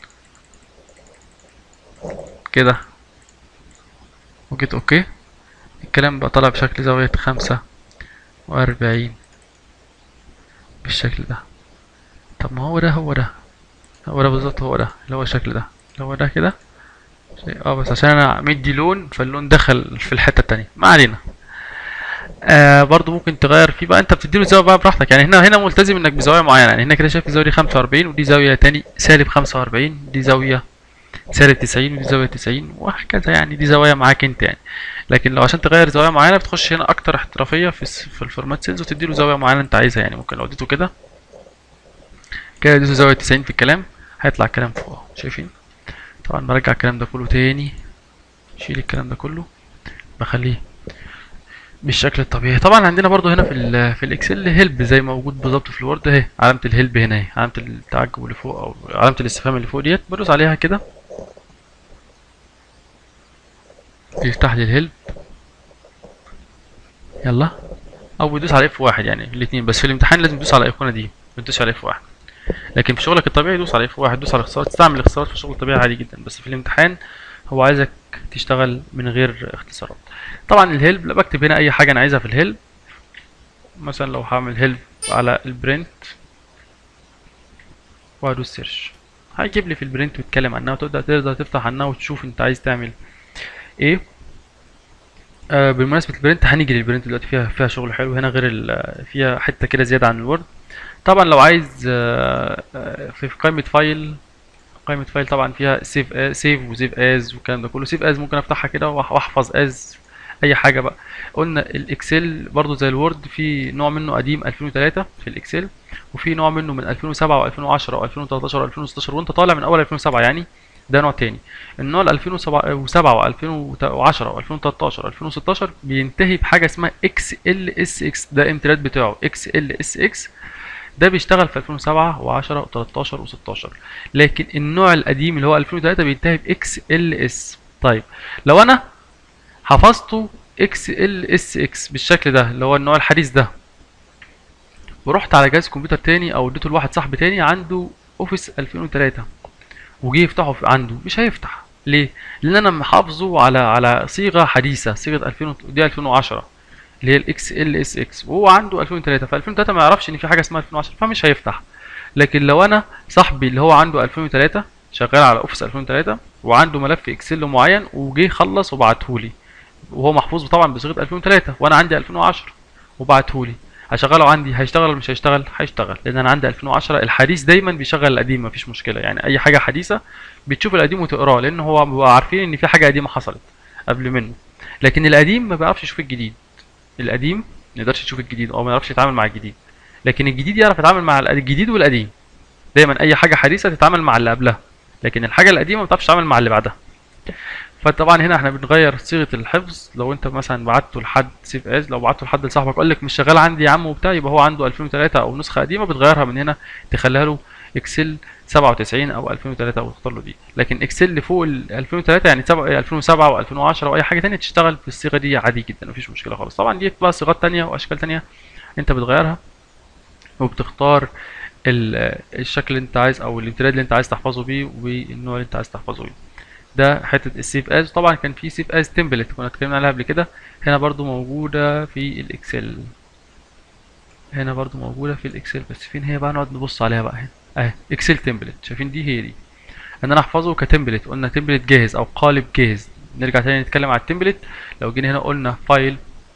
كده وجيت اوكي الكلام بقى طالع بشكل زاوية خمسة وأربعين بالشكل ده طب ما هو ده هو ده هو ده بالظبط هو ده اللي هو الشكل ده اللي هو ده كده شيء- اه بس عشان انا مدي لون فاللون دخل في الحتة التانية ما علينا آه برضو ممكن تغير فيه بقى انت بتديله زاوية بقى براحتك يعني هنا هنا ملتزم انك بزاوية معينة يعني هنا كده شايف الزاوية دي 45 ودي زاوية تاني سالب 45 دي زاوية سالب 90 ودي زاوية 90 وهكذا يعني دي زوايا معاك انت يعني لكن لو عشان تغير زوايا معينة بتخش هنا اكتر احترافية في الس- في الفورمات سيلز وتديله زاوية معينة انت عايزها يعني ممكن لو اديته كده كده اديته زاوية 90 في الكلام هيطلع الكلام فوق اهو شايفين طبعا برجع الكلام ده كله تاني شيل الكلام ده كله بخليه بالشكل الطبيعي طبعا عندنا برضو هنا في ال في الاكسل هيلب زي ما موجود بالظبط في الوورد اهي علامه الهيلب هنا اهي علامه التعجب اللي فوق او علامه الاستفهام اللي فوق ديت بدوس عليها كده يفتح لي الهيلب يلا او بيدوس على اف واحد يعني الاثنين بس في الامتحان لازم تدوس على الايقونه دي ما تدوس على اف واحد لكن في شغلك الطبيعي دوس على اف واحد دوس على اختصارات تستعمل الاختصارات في الشغل الطبيعي عادي جدا بس في الامتحان هو عايزك تشتغل من غير اختصارات طبعا الهيلب لا بكتب هنا اي حاجه انا عايزها في الهيلب مثلا لو هعمل هيلب على البرنت وهدوس سيرش هيجيب لي في البرنت ويتكلم عنها وتبدا تقدر تفتح عنها وتشوف انت عايز تعمل ايه آه بالمناسبة البرنت هنيجي للبرنت دلوقتي فيها فيها شغل حلو هنا غير ال- فيها حتة كده زيادة عن الوورد طبعا لو عايز آه، آه، في في قائمة فايل قائمة فايل طبعا فيها سيف سيف وسيف از والكلام ده كله سيف از ممكن افتحها كده وأح- واحفظ از اي حاجة بقى قلنا الاكسل برضو زي الوورد في نوع منه قديم 2003 في الاكسل وفي نوع منه من 2007 و2010 و2013 و2016 وانت طالع من اول 2007 يعني ده نوع تاني النوع ال 2007 و2010 و2013 و2016 بينتهي بحاجه اسمها اكس ال اس اكس ده امتداد بتاعه اكس ال اس اكس ده بيشتغل في 2007 و10 و13 و16 لكن النوع القديم اللي هو 2003 بينتهي باكس ال اس طيب لو انا حفظته اكس ال اس اكس بالشكل ده اللي هو النوع الحديث ده ورحت على جهاز كمبيوتر تاني او اديته لواحد صاحبي تاني عنده اوفيس 2003 وجي يفتحه في عنده مش هيفتح ليه لان انا محافظه على على صيغه حديثه صيغه 2000 دي 2010 اللي هي الاكس ال اس اكس وهو عنده 2003 ف 2003 ما يعرفش ان في حاجه اسمها 2010 فمش هيفتح لكن لو انا صاحبي اللي هو عنده 2003 شغال على اوفيس 2003 وعنده ملف اكسل معين وجه خلص وبعته لي وهو محفوظ طبعا بصيغه 2003 وانا عندي 2010 وبعته لي هشغله عندي هيشتغل ولا مش هيشتغل هيشتغل لان انا عندي 2010 الحديث دايما بيشغل القديم مفيش مشكله يعني اي حاجه حديثه بتشوف القديم وتقراه لان هو بيبقى عارفين ان في حاجه قديمه حصلت قبل منه لكن القديم ما بيعرفش يشوف الجديد القديم ما يقدرش يشوف الجديد او ما يعرفش يتعامل مع الجديد لكن الجديد يعرف يتعامل مع الجديد والقديم دايما اي حاجه حديثه تتعامل مع اللي قبلها لكن الحاجه القديمه ما بتعرفش تتعامل مع اللي بعدها فطبعا هنا احنا بنغير صيغه الحفظ لو انت مثلا بعته لحد سيف از لو بعته لحد لصاحبك قال لك مش شغال عندي يا عم وبتاع يبقى هو عنده 2003 او نسخه قديمه بتغيرها من هنا تخليها له اكسل 97 او 2003 وتختار له دي لكن اكسل اللي فوق ال 2003 يعني 7 2007 و2010 واي حاجه تانية تشتغل بالصيغه دي عادي جدا مفيش مشكله خالص طبعا دي بقى صيغات تانية واشكال تانية انت بتغيرها وبتختار ال- الشكل اللي انت عايز او الامتداد اللي انت عايز تحفظه بيه والنوع اللي انت عايز تحفظه بيه ده حته السيف از طبعا كان في سيف از تمبلت كنا اتكلمنا عليها قبل كده هنا برضو موجوده في الاكسل هنا برضو موجوده في الاكسل بس فين هي بقى نقعد نبص عليها بقى هنا اهي اكسل تمبلت شايفين دي هي دي ان انا احفظه كتمبلت قلنا تمبلت جاهز او قالب جاهز نرجع تاني نتكلم على التمبلت لو جينا هنا قلنا فايل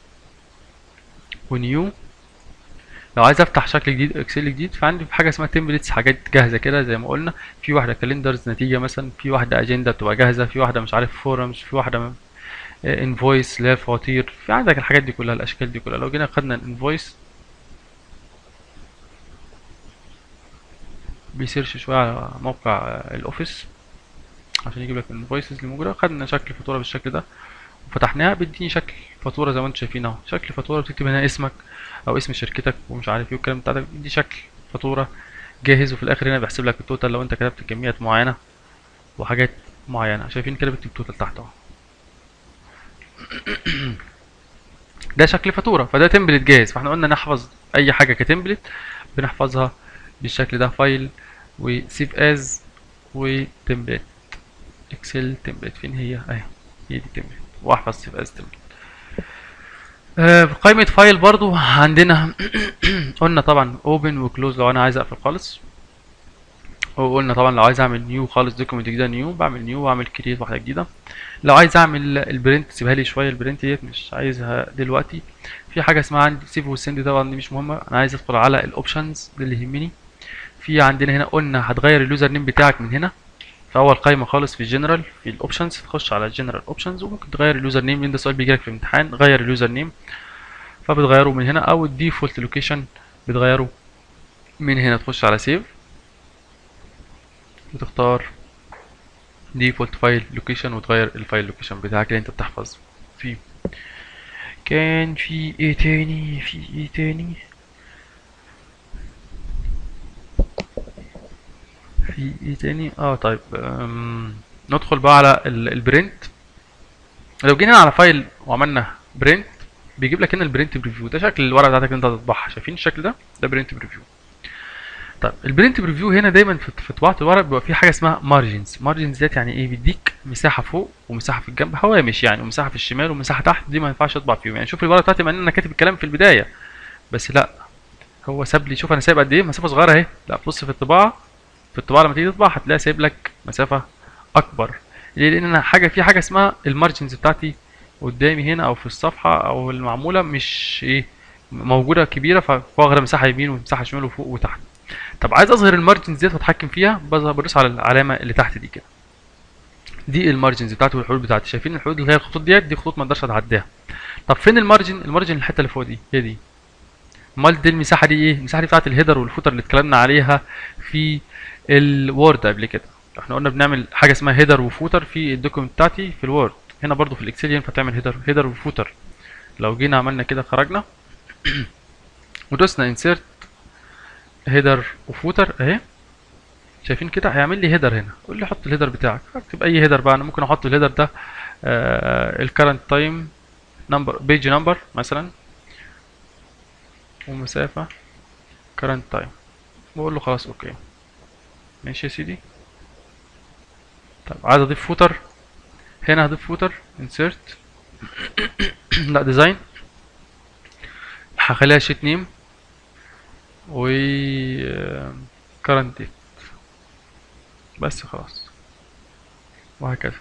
ونيو لو عايز افتح شكل جديد اكسل جديد فعندي في حاجه اسمها تمبلتس حاجات جاهزه كده زي ما قلنا في واحده كالندرز نتيجه مثلا في واحده اجنده بتبقى جاهزه في واحده مش عارف فورمز في واحده انفويس اللي هي فواتير في عندك الحاجات دي كلها الاشكال دي كلها لو جينا خدنا الانفويس بيسيرش شويه على موقع آه، الاوفيس عشان يجيب لك الانفويسز اللي موجوده خدنا شكل فاتوره بالشكل ده وفتحناها بيديني شكل فاتوره زي ما انتم شايفين اهو شكل فاتوره بتكتب هنا اسمك او اسم شركتك ومش عارف ايه والكلام بتاعتك دي شكل فاتوره جاهز وفي الاخر هنا بيحسب لك التوتال لو انت كتبت كميات معينه وحاجات معينه شايفين كده بيكتب التوتال تحت اهو ده شكل فاتوره فده تمبلت جاهز فاحنا قلنا نحفظ اي حاجه كتمبلت بنحفظها بالشكل ده فايل وسيف از وتمبلت اكسل تمبلت فين هي اهي هي دي تمبلت واحفظ سيف از تمبلت آه، في قائمة فايل برضو عندنا قلنا طبعا اوبن وكلوز لو انا عايز اقفل خالص وقلنا طبعا لو عايز اعمل نيو خالص دوكيمنت جديده نيو بعمل نيو واعمل كريت واحده جديده لو عايز اعمل البرنت سيبها لي شويه البرنت ديت مش عايزها دلوقتي في حاجه اسمها عندي سيف والسند طبعا دي مش مهمه انا عايز ادخل على الاوبشنز ده اللي يهمني في عندنا هنا قلنا هتغير اليوزر نيم بتاعك من هنا في اول قائمه خالص في الجنرال في الاوبشنز تخش على الجنرال اوبشنز وممكن تغير اليوزر نيم لان ده سؤال بيجيلك في الامتحان غير اليوزر نيم فبتغيره من هنا او الديفولت لوكيشن بتغيره من هنا تخش على سيف وتختار ديفولت فايل لوكيشن وتغير الفايل لوكيشن بتاعك اللي انت بتحفظ فيه كان في ايه تاني في ايه تاني في ايه تاني اه طيب أم، ندخل بقى على ال- البرنت لو جينا على فايل وعملنا برنت بيجيب لك هنا البرنت بريفيو ده شكل الورقه بتاعتك اللي انت هتطبعها شايفين الشكل ده ده برنت بريفيو طيب البرنت بريفيو هنا دايما في في طباعه الورق بيبقى في حاجه اسمها مارجنز مارجنز ديت يعني ايه بيديك مساحه فوق ومساحه في الجنب هوامش يعني ومساحه في الشمال ومساحه تحت دي ما ينفعش اطبع فيهم يعني شوف الورقه بتاعتي مع ان انا كاتب الكلام في البدايه بس لا هو ساب لي شوف انا سايب قد ايه مسافه صغيره اهي لا بص في الطباعه في الطباعه لما تيجي تطبع هتلاقي سايب لك مسافه اكبر ليه لان انا حاجه في حاجه اسمها المارجنز بتاعتي قدامي هنا او في الصفحه او المعموله مش ايه موجوده كبيره فواخده مساحه يمين ومساحه شمال وفوق وتحت طب عايز اظهر المارجنز ديت واتحكم فيها بدوس على العلامه اللي تحت دي كده دي المارجنز بتاعتي والحدود بتاعتي شايفين الحدود اللي هي الخطوط ديت دي خطوط ما اقدرش اتعداها طب فين المارجن المارجن الحته اللي فوق دي هي دي امال دي المساحه دي ايه المساحه دي بتاعت الهيدر والفوتر اللي اتكلمنا عليها في الوورد قبل كده احنا قلنا بنعمل حاجه اسمها هيدر وفوتر في الدوكيمنت بتاعتي في الوورد هنا برضو في الاكسل ينفع تعمل هيدر هيدر وفوتر لو جينا عملنا كده خرجنا ودوسنا انسيرت هيدر وفوتر اهي شايفين كده هيعمل لي هيدر هنا قول لي حط الهيدر بتاعك اكتب اي هيدر بقى انا ممكن احط الهيدر ده الكرنت تايم نمبر بيج نمبر مثلا ومسافة current time بقول له خلاص اوكي ماشي يا سيدي طب عايز اضيف فوتر هنا هضيف فوتر insert لا ديزاين هخليها شيت نيم و current date بس خلاص وهكذا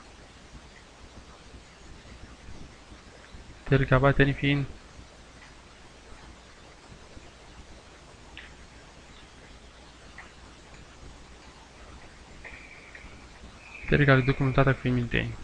ترجع بقى تاني فين ترجع للدوكيمنت بتاعتك في يمين تاني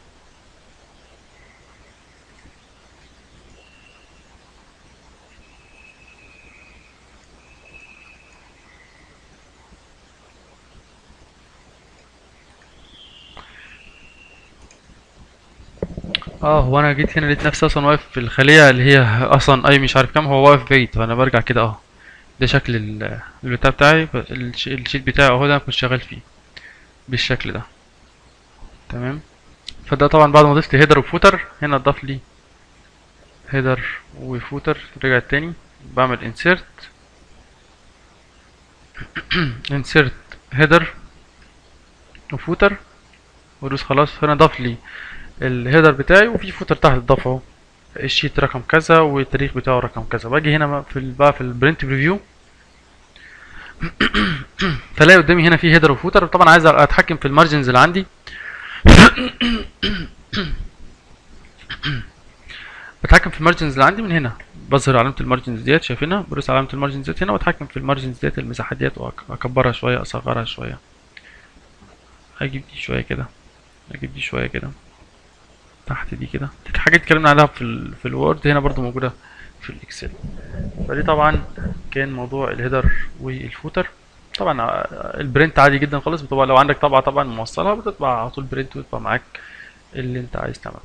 اه هو انا جيت هنا لقيت نفسي اصلا واقف في الخلية اللي هي اصلا اي مش عارف كام هو واقف بعيد فانا برجع كده اه ده شكل ال- البتاع بتاعي الش- الشيت بتاعي اهو ده انا كنت شغال فيه بالشكل ده تمام فده طبعا بعد ما ضفت هيدر وفوتر هنا اضاف لي هيدر وفوتر رجع تاني بعمل انسيرت انسيرت هيدر وفوتر وادوس خلاص هنا ضاف لي الهيدر بتاعي وفي فوتر تحت اتضاف اهو الشيت رقم كذا والتاريخ بتاعه رقم كذا باجي هنا في ال- بقى في البرنت بريفيو فلاقي قدامي هنا في هيدر وفوتر طبعا عايز اتحكم في المارجنز اللي عندي بتحكم في المارجنز اللي عندي من هنا بظهر علامة المارجنز ديت شايفينها بدوس علامة المارجنز ديت هنا واتحكم في المارجنز ديت المساحات ديت واكبرها شوية اصغرها شوية اجيب دي شوية كده اجيب دي شوية كده تحت دي كده دي حاجات اتكلمنا عليها في ال في الوورد هنا برضو موجودة في الاكسل فدي طبعا كان موضوع الهيدر والفوتر طبعا ع- البرنت عادي جدا خالص طبعا لو عندك طبعة طبعا موصلها بتطبع على طول برنت ويطبع معاك اللي انت عايز تعمله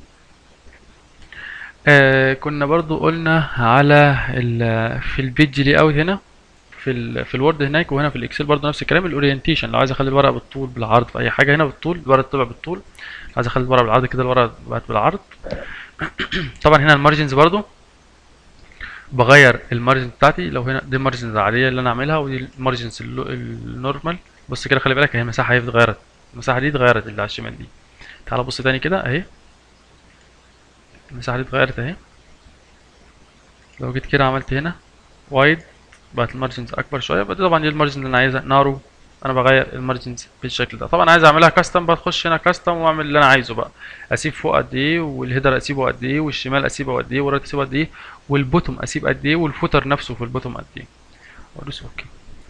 آه كنا برضو قلنا على ال في البيج لي اوت هنا في ال في الوورد هناك وهنا في الاكسل برضو نفس الكلام الاورينتيشن لو عايز اخلي الورقه بالطول بالعرض في اي حاجه هنا بالطول الورقه تطبع بالطول عايز اخلي الورقه بالعرض كده الورقه بقت بالعرض طبعا هنا المارجنز برضو بغير المارجن بتاعتي لو هنا دي المارجنز العاديه اللي انا عاملها ودي المارجنز اللو- النورمال بص كده خلي بالك هي مساحه هي اتغيرت المساحه دي اتغيرت اللي على الشمال دي تعال بص تاني كده اهي المساحه دي اتغيرت اهي لو جيت كده عملت هنا وايد بقت المارجنز اكبر شويه بقى دي طبعا دي المارجنز اللي انا عايزها نارو انا بغير المارجنز بالشكل ده طبعا عايز اعملها كاستم بخش هنا كاستم واعمل اللي انا عايزه بقى اسيب فوق قد ايه والهيدر اسيبه قد ايه والشمال اسيبه قد ايه والرايت اسيبه قد ايه والبوتوم اسيب قد ايه والفوتر نفسه في البوتوم قد ايه وادوس اوكي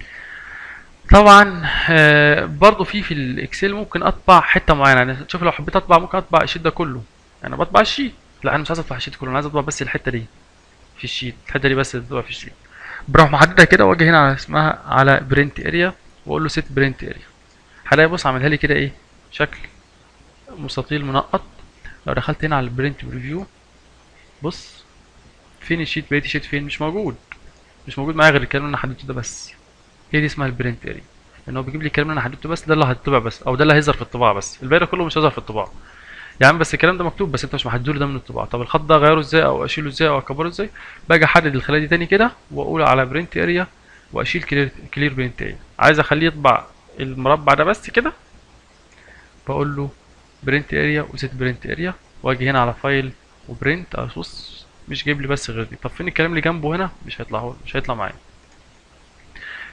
طبعا آه، برضو في في الاكسل ممكن اطبع حته معينه يعني شوف لو حبيت اطبع ممكن اطبع الشيت ده كله انا بطبع الشيت لا انا مش عايز اطبع الشيت كله انا عايز اطبع بس الحته دي في الشيت الحته دي بس اللي تطبع في الشيت بروح محددها كده واجي هنا على اسمها على برنت اريا واقول له سيت برنت اريا هلاقي بص عاملها لي كده ايه شكل مستطيل منقط لو دخلت هنا على البرنت بريفيو بص فين الشيت بقيت الشيت فين مش موجود مش موجود معايا غير الكلام اللي انا حددته ده بس هي دي اسمها البرنت اريا ان هو بيجيب لي الكلام اللي انا حددته بس ده اللي هيطبع بس او ده اللي هيظهر في الطباعه بس الباقي ده كله مش هيظهر في الطباعه يا عم بس الكلام ده مكتوب بس انت مش محدد له ده من الطباعه طب الخط ده اغيره ازاي او اشيله ازاي او اكبره ازاي باجي احدد الخلايا دي تاني كده واقول على برنت اريا واشيل كلير كلير برنت اريا عايز اخليه يطبع المربع ده بس كده بقول له برنت اريا وسيت برنت اريا واجي هنا على فايل وبرنت ابص مش جايب لي بس غير دي طب فين الكلام اللي جنبه هنا مش هيطلع هو مش هيطلع معايا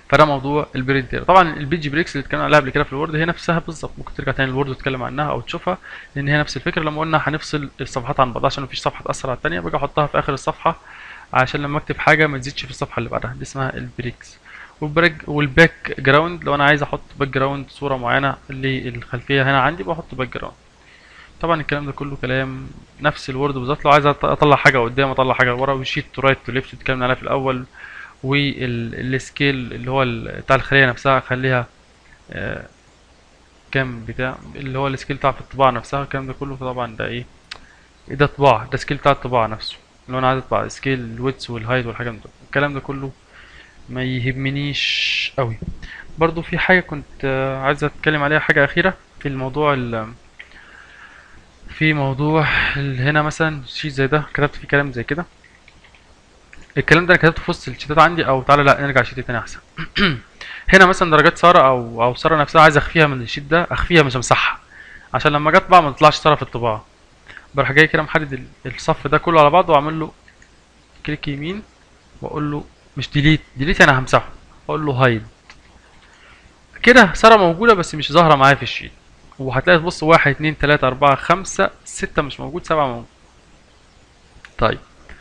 فده موضوع البرنتير طبعا البيج بريكس اللي اتكلمنا عليها قبل كده في الوورد هي نفسها بالظبط ممكن ترجع تاني للوورد وتتكلم عنها او تشوفها لان هي نفس الفكره لما قلنا هنفصل الصفحات عن بعضها عشان مفيش صفحه تاثر على الثانيه باجي احطها في اخر الصفحه عشان لما اكتب حاجه ما تزيدش في الصفحه اللي بعدها دي اسمها البريكس والبريك والباك جراوند لو انا عايز احط باك جراوند صوره معينه للخلفيه هنا عندي بحط باك جراوند طبعا الكلام ده كله كلام نفس الوورد بالظبط لو عايز أط- اطلع حاجه قدام اطلع حاجه ورا وشيت تو رايت تو ليفت اتكلمنا عليها في الاول والسكيل اللي هو ال- بتاع الخليه نفسها اخليها آه، كام بتاع اللي هو السكيل بتاع في الطباعه نفسها الكلام ده كله فطبعا ده ايه ده طباعه ده سكيل بتاع الطباعه نفسه لو انا عايز اطبع سكيل الويتس والهايت والحاجات ده الكلام ده كله ما يهمنيش قوي برضو في حاجه كنت آه، عايز اتكلم عليها حاجه اخيره في الموضوع ال في موضوع ال- هنا مثلا شيت زي ده كتبت فيه كلام زي كده الكلام ده انا كتبته في وسط الشيتات عندي او تعالى لا نرجع شيت تاني احسن هنا مثلا درجات ساره او او ساره نفسها عايز اخفيها من الشيت ده اخفيها مش امسحها عشان لما جت بقى ما تطلعش ساره في الطباعه بروح جاي كده محدد ال- الصف ده كله على بعضه واعمل له كليك يمين واقول له مش ديليت ديليت انا همسحه اقول له هايد كده ساره موجوده بس مش ظاهره معايا في الشيت وهتلاقي تبص واحد اتنين تلاتة أربعة خمسة ستة مش موجود سبعة موجود طيب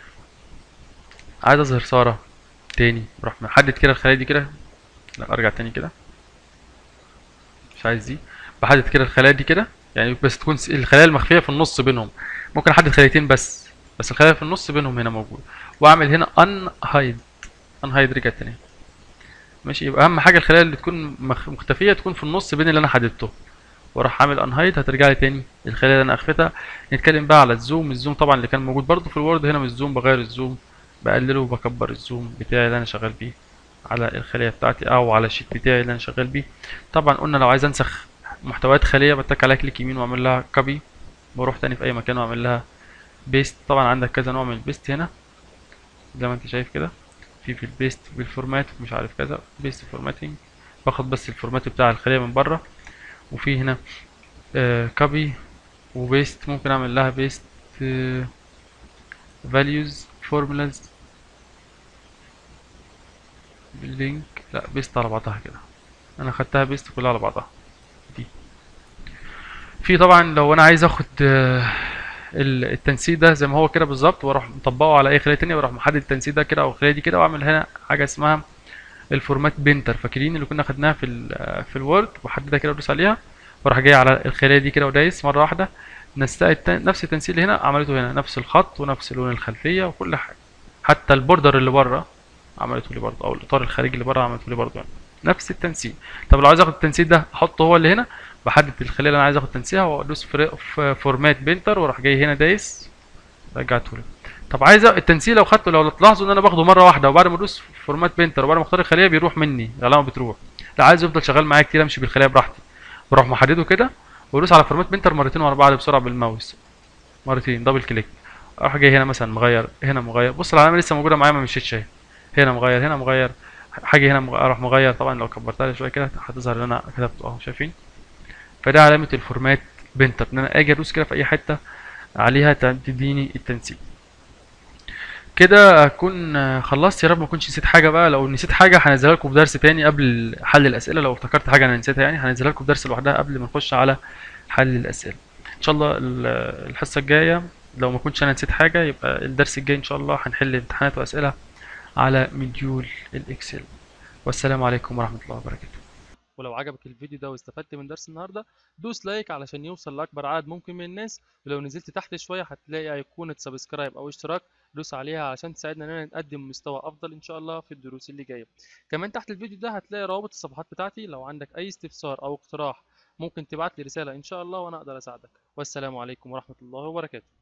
عايز أظهر سارة تاني بروح محدد كده الخلايا دي كده لا أرجع تاني كده مش عايز دي بحدد كده الخلايا دي كده يعني بس تكون س- الخلايا المخفية في النص بينهم ممكن أحدد خليتين بس بس الخلايا في النص بينهم هنا موجود وأعمل هنا ان هايد ان هايد رجع تاني ماشي يبقى أهم حاجة الخلايا اللي تكون مخ- مختفية تكون في النص بين اللي أنا حددته واروح عامل ان هايد هترجع لي تاني الخلايا اللي انا اخفتها نتكلم بقى على الزوم الزوم طبعا اللي كان موجود برضو في الوورد هنا مش الزوم بغير الزوم بقلله وبكبر الزوم بتاعي اللي انا شغال بيه على الخلية بتاعتي او على الشيت بتاعي اللي انا شغال بيه طبعا قلنا لو عايز انسخ محتويات خلية بتك عليها كليك يمين واعمل لها كوبي بروح تاني في اي مكان واعمل لها بيست طبعا عندك كذا نوع من البيست هنا زي ما انت شايف كده في في البيست بالفورمات مش عارف كذا بيست فورماتنج باخد بس الفورمات بتاع الخلية من بره وفي هنا كوبي وبيست ممكن اعمل لها بيست values formulas باللينك لا بيست على بعضها كده انا خدتها بيست كلها على بعضها دي في طبعا لو انا عايز اخد آه، ال- التنسيق ده زي ما هو كده بالظبط واروح مطبقه على اي خليه تانية واروح محدد التنسيق ده كده او الخليه دي كده واعمل هنا حاجه اسمها الفورمات بينتر فاكرين اللي كنا خدناها في ال في الوورد بحددها كده وادوس عليها واروح جاي على الخليه دي كده ودايس مره واحده نستقي الت- نفس التنسيق اللي هنا عملته هنا نفس الخط ونفس لون الخلفيه وكل حاجه حتى البوردر اللي بره عملته لي برضه او الاطار الخارجي اللي بره عملته لي برضه يعني. نفس التنسيق طب لو عايز اخد التنسيق ده احطه هو اللي هنا بحدد الخليه اللي انا عايز اخد تنسيقها وادوس في في فورمات بينتر واروح جاي هنا دايس رجعته لي طب عايز أ- التنسيق لو خدته لو تلاحظوا ان انا باخده مره واحده وبعد ما ادوس فورمات بينتر وبعد ما اختار الخليه بيروح مني العلامه بتروح لا عايز يفضل شغال معايا كتير امشي بالخليه براحتي بروح محدده كده وادوس على فورمات بينتر مرتين ورا بعض بسرعه بالماوس مرتين دبل كليك اروح جاي هنا مثلا مغير هنا مغير بص العلامه لسه موجوده معايا ما مشيتش اهي هنا مغير هنا مغير حاجه هنا مغ- اروح مغير طبعا لو كبرتها شويه كده هتظهر اللي انا كتبته اهو شايفين فده علامه الفورمات بنتر ان انا اجي ادوس كده في اي حته عليها تديني التنسيق كده اكون آه، خلصت يا رب ما اكونش نسيت حاجه بقى لو نسيت حاجه هنزلها لكم في درس تاني قبل حل الاسئله لو افتكرت حاجه انا نسيتها يعني هنزلها لكم في درس لوحدها قبل ما نخش على حل الاسئله ان شاء الله ال- الحصه الجايه لو ما كنتش انا نسيت حاجه يبقى الدرس الجاي ان شاء الله هنحل امتحانات واسئله على مديول الاكسل والسلام عليكم ورحمه الله وبركاته ولو عجبك الفيديو ده واستفدت من درس النهارده دوس لايك علشان يوصل لاكبر عدد ممكن من الناس ولو نزلت تحت شويه هتلاقي ايقونه سبسكرايب او اشتراك دوس عليها علشان تساعدنا اننا نقدم مستوى افضل ان شاء الله في الدروس اللي جايه كمان تحت الفيديو ده هتلاقي روابط الصفحات بتاعتي لو عندك اي استفسار او اقتراح ممكن تبعت لي رساله ان شاء الله وانا اقدر اساعدك والسلام عليكم ورحمه الله وبركاته